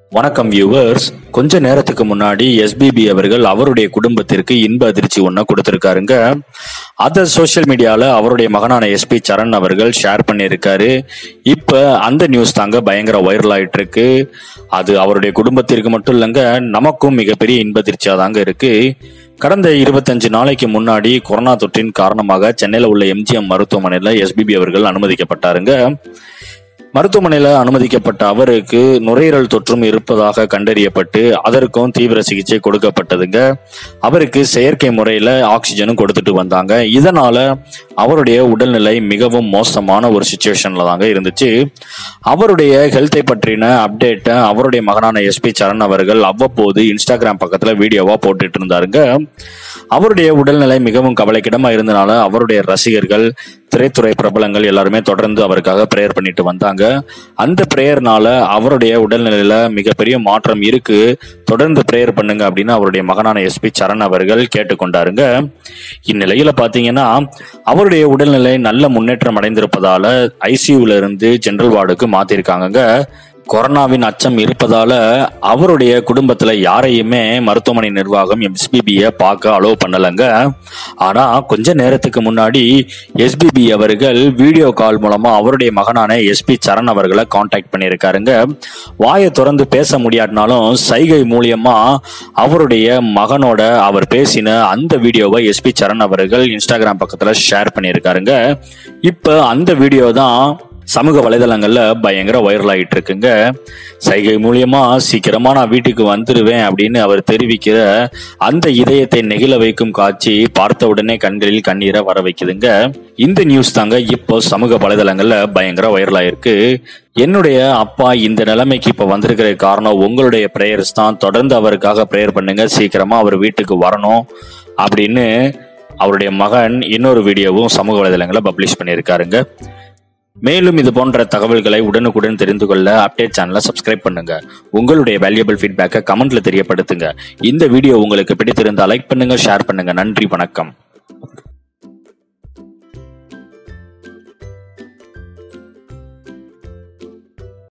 வணக்கம் வியூவர்ஸ் கொஞ்ச நேரத்துக்கு முன்னாடி எஸ்பிபி அவர்கள் அவருடைய குடும்பத்திற்கு இன்ப அதிர்ச்சி ஒன்று கொடுத்திருக்காருங்க அதை சோஷியல் மீடியால அவருடைய மகனான எஸ்பி சரண் அவர்கள் ஷேர் பண்ணியிருக்காரு இப்ப அந்த நியூஸ் தாங்க பயங்கர வைரல் ஆயிட்டு இருக்கு அது அவருடைய குடும்பத்திற்கு மட்டும் இல்லைங்க நமக்கும் மிகப்பெரிய இன்ப அதிர்ச்சியா தாங்க இருக்கு கடந்த இருபத்தஞ்சு நாளைக்கு முன்னாடி கொரோனா தொற்றின் காரணமாக சென்னையில் உள்ள எம்ஜிஎம் மருத்துவமனையில் எஸ்பிபி அவர்கள் அனுமதிக்கப்பட்டாருங்க மருத்துவமனையில் அனுமதிக்கப்பட்ட அவருக்கு நுரையீரல் தொற்றும் இருப்பதாக கண்டறியப்பட்டு அதற்கும் தீவிர சிகிச்சை கொடுக்கப்பட்டதுங்க அவருக்கு செயற்கை முறையில் ஆக்சிஜனும் கொடுத்துட்டு வந்தாங்க இதனால அவருடைய உடல்நிலை மிகவும் மோசமான ஒரு சுச்சுவேஷன்ல தாங்க இருந்துச்சு அவருடைய ஹெல்த்தை பற்றின அப்டேட்டை அவருடைய மகனான எஸ்பி சரண் அவர்கள் அவ்வப்போது இன்ஸ்டாகிராம் பக்கத்துல வீடியோவா போட்டுட்டு இருந்தாருங்க அவருடைய உடல்நிலை மிகவும் கவலைக்கிடமா இருந்தனால அவருடைய ரசிகர்கள் திரைத்துறை பிரபலங்கள் எல்லாருமே தொடர்ந்து அவருக்காக ப்ரேயர் பண்ணிட்டு வந்தாங்க அந்த ப்ரேயர்னால அவருடைய உடல்நிலையில மிகப்பெரிய மாற்றம் இருக்கு தொடர்ந்து ப்ரேயர் பண்ணுங்க அப்படின்னு அவருடைய மகனான எஸ்பி சரண் அவர்கள் கேட்டுக்கொண்டாருங்க இந்நிலையில பாத்தீங்கன்னா அவருடைய உடல்நிலை நல்ல முன்னேற்றம் அடைந்திருப்பதால ஐசியூல இருந்து ஜெனரல் வார்டுக்கு மாத்திருக்காங்கங்க கொரோனாவின் அச்சம் இருப்பதால அவருடைய குடும்பத்துல யாரையுமே மருத்துவமனை நிர்வாகம் எஸ்பிபியை பார்க்க அலோவ் பண்ணலங்க ஆனா கொஞ்ச நேரத்துக்கு முன்னாடி எஸ்பிபி அவர்கள் வீடியோ கால் மூலமா அவருடைய மகனான எஸ்பி சரண் அவர்களை காண்டாக்ட் பண்ணியிருக்காருங்க வாயை திறந்து பேச முடியாட்டினாலும் சைகை மூலியமா அவருடைய மகனோட அவர் பேசின அந்த வீடியோவை எஸ்பி சரண் அவர்கள் இன்ஸ்டாகிராம் பக்கத்துல ஷேர் பண்ணியிருக்காருங்க இப்ப அந்த வீடியோ தான் சமூக வலைதளங்கள்ல பயங்கர வைரல் ஆகிட்டு இருக்குங்க சைகை மூலியமா சீக்கிரமா நான் வீட்டுக்கு வந்துருவேன் அப்படின்னு அவர் தெரிவிக்கிற அந்த இதயத்தை நெகிழ வைக்கும் காட்சி பார்த்த உடனே கண்களில் கண்ணீரை வர வைக்குதுங்க இந்த நியூஸ் தாங்க இப்போ சமூக வலைதளங்கள்ல பயங்கர வைரல் ஆயிருக்கு என்னுடைய அப்பா இந்த நிலைமைக்கு இப்ப வந்திருக்கிற காரணம் உங்களுடைய பிரேயர்ஸ் தான் தொடர்ந்து அவருக்காக ப்ரேயர் பண்ணுங்க சீக்கிரமா அவர் வீட்டுக்கு வரணும் அப்படின்னு அவருடைய மகன் இன்னொரு வீடியோவும் சமூக வலைதளங்களை பப்ளிஷ் பண்ணியிருக்காருங்க மேலும் இது போன்ற தகவல்களை உடனுக்குடன் தெரிந்து கொள்ள அப்டேட் சேனலை சப்ஸ்கிரைப் பண்ணுங்க உங்களுடைய வேல்யூபிள் ஃபீட்பேக்கை கமெண்ட்ல தெரியப்படுத்துங்க இந்த வீடியோ உங்களுக்கு பிடித்திருந்தால் லைக் பண்ணுங்க ஷேர் பண்ணுங்க நன்றி வணக்கம்